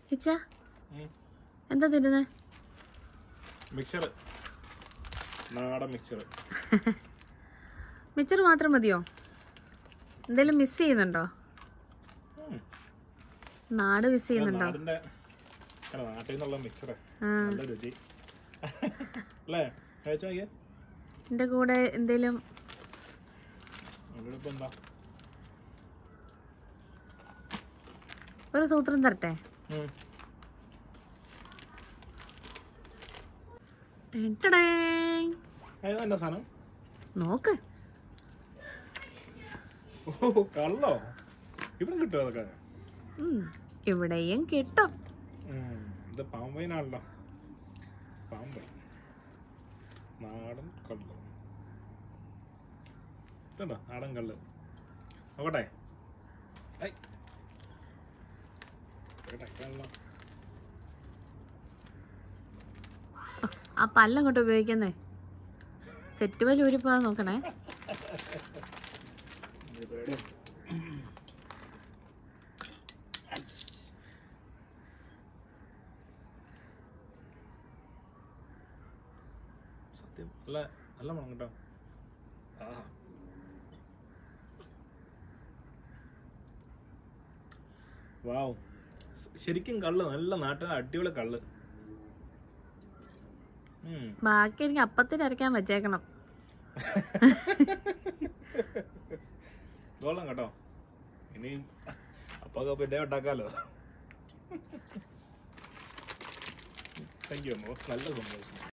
ഹിച്ച എന്താ തിരുന്നേ മിക്സർ നാടൻ മിക്സർ മിച്ചർ മാത്രം മതിയോ എന്തെങ്കിലും മിസ് ചെയ്യുന്നുണ്ടോ നാട് മിസ് ചെയ്യുന്നുണ്ടോ നാടിന്റെ അല്ല, നാട്ടിൽ നിന്നുള്ള മിക്സർ ആ നല്ല രുചി അല്ലേ കഴിച്ചു നോക്കിയേ എൻ്റെ കൂടെ എന്തേലും ഇവിടെ ഇപ്പൊ എന്താ ഒരു സൂത്രം തരട്ടെ ഉം. ടെൻടടേങ്. അത് എന്നാ സാധനം നോക്ക് ഓ കള്ളോ ഇവിടെ കിട്ടുമോ അതൊക്കെ ഉം, ഇവിടെയും കിട്ടും ഉം, ഇത് പാമ്പൈനാണല്ലോ പാമ്പൈൻ നാടൻ കള്ള് ഇതുണ്ടോ നാടൻ കള്ള് നോക്കട്ടെ ഐ. ഇവിടെ കള്ളം. ആ പല്ലങ്ങോട്ട് ഉപയോഗിക്കുന്നേ സെറ്റ് പല്ല് ഊരിപ്പോ നോക്കണേ ഇവിടെ. സത്യം നല്ല നല്ല മണം കേട്ടോ ആ വാവ് ശരിക്കും കള്ള് നല്ല നാട്ടിൽ അടിപൊളി കള്ള് ഉം. ബാക്കി എനിക്ക് അപ്പത്തിന് അരയ്ക്കാൻ വെച്ചേക്കണം കൊള്ളാം കേട്ടോ ഇനി അപ്പൊക്കെ പിന്നെ ഉണ്ടാക്കാലോ താങ്ക് യു നല്ല സന്തോഷം